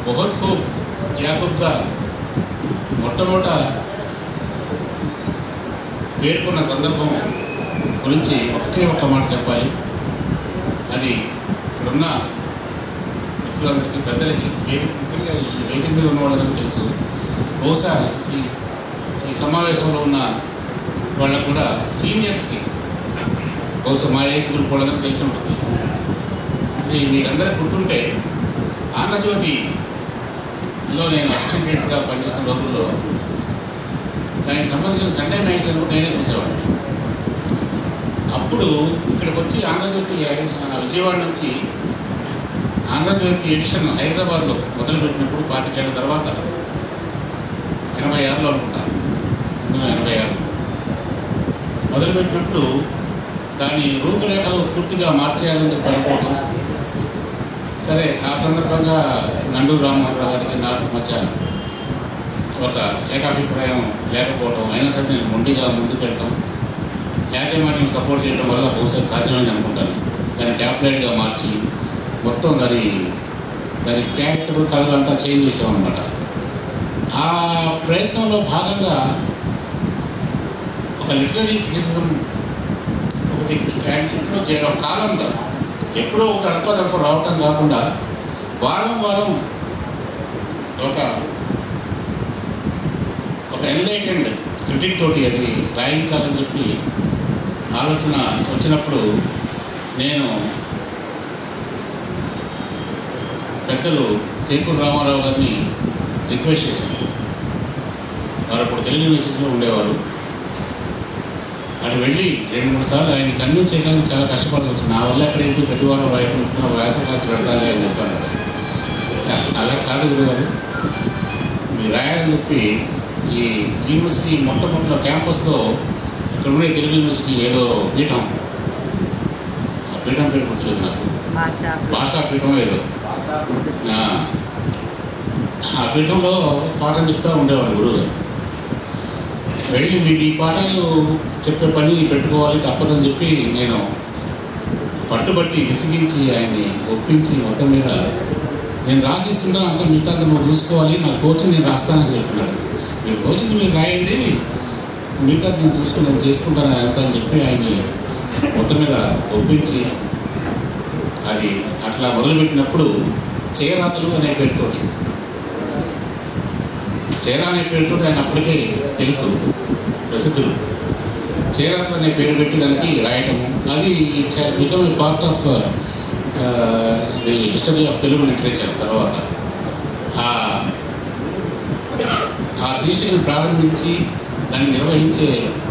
బహుత్ ఖూబ్ యాకూబ్గా మొట్టమొదట పేర్కొన్న సందర్భం గురించి ఒకే ఒక్క మాట చెప్పాలి అది ఇప్పుడున్న మిత్రులందరికీ పెద్దలకి వేదిక ముఖ్యంగా ఈ వేదిక మీద ఉన్న వాళ్ళందరికీ తెలుసు బహుశా ఈ ఈ సమావేశంలో ఉన్న వాళ్ళకు కూడా సీనియర్స్కి బహుశా మా ఏజ్ గ్రూప్ వాళ్ళందరికీ తెలిసి ఉంటుంది ఇది మీకందరికి గుర్తుంటే ఆంధ్రజ్యోతిలో నేను అసిస్టెంట్ ఎడిటర్గా పనిచేస్తున్న రోజుల్లో దానికి సంబంధించిన సండే మ్యాగజైన్ కూడా నేనే చూసేవాడిని అప్పుడు ఇక్కడికి వచ్చి ఆంధ్రజ్యోతి ఆ, విజయవాడ నుంచి ఆంధ్రజ్యోతి ఎడిషన్ హైదరాబాద్లో మొదలుపెట్టినప్పుడు పాతికేళ్ల తర్వాత ఎనభై ఆరులో అనుకుంటాను పంతొమ్మిది వందల ఎనభై ఆరు మొదలుపెట్టినప్పుడు దాని రూపురేఖలు పూర్తిగా మార్చేయాలని చెప్పి అనుకోవడం సరే ఆ సందర్భంగా నండూరు రామ్మోహన్ రావు గారికి నాకు మధ్య ఒక ఏకాభిప్రాయం లేకపోవడం అయినా సరే నేను మొండిగా ముందుకు వెళ్ళడం యాజమాన్యం సపోర్ట్ చేయడం వల్ల బహుశా సాధ్యమైంది అనుకుంటాను దాన్ని ట్యాబ్లెట్గా మార్చి మొత్తం దాని దాని క్యారెక్టర్ కలర్ అంతా చేంజ్ చేసామన్నమాట ఆ ప్రయత్నంలో భాగంగా ఒక లిటరీ క్రిటిసిజం ఒకటి ఇంట్లో చేర ఒక కాలంలో ఎప్పుడో ఒక అడప తడప రావటం కాకుండా వారం వారం ఒక ఒక ఎన్లైటెండ్ క్రిటిక్ తోటి అది రాయించాలని చెప్పి ఆలోచన వచ్చినప్పుడు నేను పెద్దలు చేకూరు రామారావు గారిని రిక్వెస్ట్ చేశాను వారు అప్పుడు తెలుగు యూనివర్సిటీలో ఉండేవారు అటు వెళ్ళి రెండు మూడు సార్లు ఆయన కన్విన్స్ చేయడానికి చాలా కష్టపడాల్సి వచ్చింది నా వల్ల ఎక్కడైతే ప్రతి వారం రాయకుండా వ్యాస క్లాస్ పెడతాలి అని చెప్పాను అలా కాదు గురుగారు మీరు రాయాలని చెప్పి ఈ యూనివర్సిటీ మొట్టమొదటిలో క్యాంపస్లో ఇక్కడ ఉండే తెలుగు యూనివర్సిటీ ఏదో పీఠం ఆ పీఠం పేరు గుర్తులేదు నాకు భాషా పీఠం ఏదో ఆ, ఆ పీఠంలో పాఠం చెప్తా ఉండేవాడు గురువుగారు వెళ్ళి మీరు ఈ పాఠాలు చెప్పే పని పెట్టుకోవాలి తప్పదని చెప్పి నేను పట్టుబట్టి విసిగించి ఆయన్ని ఒప్పించి మొత్తం మీద నేను రాసిస్తుంటా అంత మిగతా అంతా నువ్వు చూసుకోవాలి నాకు తోచింది నేను రాస్తానని చెప్పినాడు మీరు తోచింది మీరు రాయండి మిగతా నేను చూసుకుని నేను చేసుకుంటాను అంత అని చెప్పి ఆయన్ని మొత్తం మీద ఒప్పించి అది అట్లా మొదలుపెట్టినప్పుడు చేయరాతలు అనే పేరుతోటి చేర అనే పేరుతో ఆయన అప్పటికే తెలుసు ప్రసిద్ధులు చేరాతలు అనే పేరు పెట్టి దానికి రాయటము అది it has become a part of the history of Telugu literature తర్వాత ఆ- ఆ శీర్షికను ప్రారంభించి దాన్ని నిర్వహించే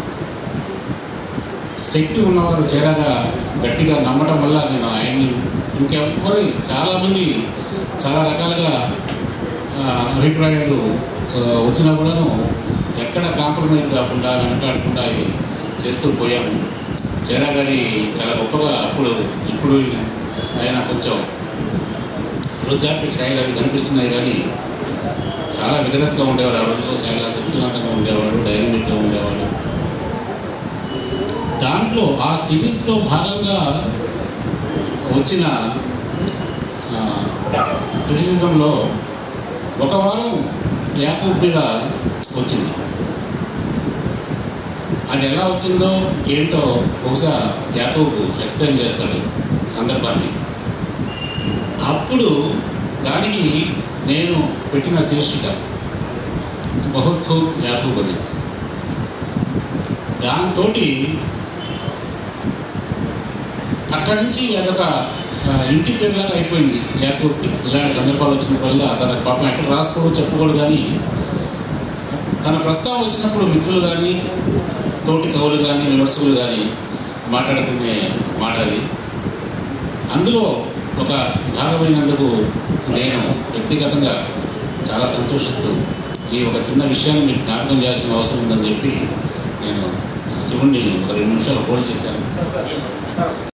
శక్తి ఉన్నవారు చేరగా గట్టిగా నమ్మటం వల్ల నేను ఆయన్ని ఇంకెవ్వరు చాలామంది చాలా రకాలుగా ఆ, అభిప్రాయాలు ఆ, వచ్చినా కూడాను ఎక్కడ కాంప్రమైజ్ కాకుండా వెనకాడకుండా ఇది చేస్తూ పోయాము చేరా గారి చాలా గొప్పగా అప్పుడు ఇప్పుడు ఆయన కొంచెం వృద్ధాప్య ఛాయలు అవి కనిపిస్తున్నాయి కానీ చాలా విగరస్గా ఉండేవాడు ఆ రోజుల్లో చాలా శక్తివంతంగా ఉండేవాడు డైనమిక్గా ఉండేవాడు దాంట్లో ఆ సిరీస్లో భాగంగా వచ్చిన క్రిటిసిజంలో ఒక వారం యాకూబ్ మీద వచ్చింది అది ఎలా వచ్చిందో ఏంటో బహుశా యాకూబ్ ఎక్స్ప్లెయిన్ చేస్తాడు సందర్భాన్ని అప్పుడు దానికి నేను పెట్టిన శీర్షిక బహుత్ ఖూబ్ యాకూబ్ అనేది దాంతో అక్కడి నుంచి అదొక ఆ, ఇంటి పేరులాగా అయిపోయింది యాకూబ్కి ఇలాంటి సందర్భాలు వచ్చినప్పుడల్లా తన పాపం ఎక్కడ రాసుకోవడం చెప్పుకోడు కానీ తన ప్రస్తావన వచ్చినప్పుడు మిత్రులు కానీ తోటి కవులు కానీ విమర్శకులు కానీ మాట్లాడుకునే మాట అది అందులో ఒక భాగమైనందుకు నేను వ్యక్తిగతంగా చాలా సంతోషిస్తూ ఈ ఒక చిన్న విషయాన్ని మీకు జ్ఞాపకం చేయాల్సిన అవసరం ఉందని చెప్పి నేను శివుణ్ణి ఒక రెండు నిమిషాలు హోల్డ్ చేశాను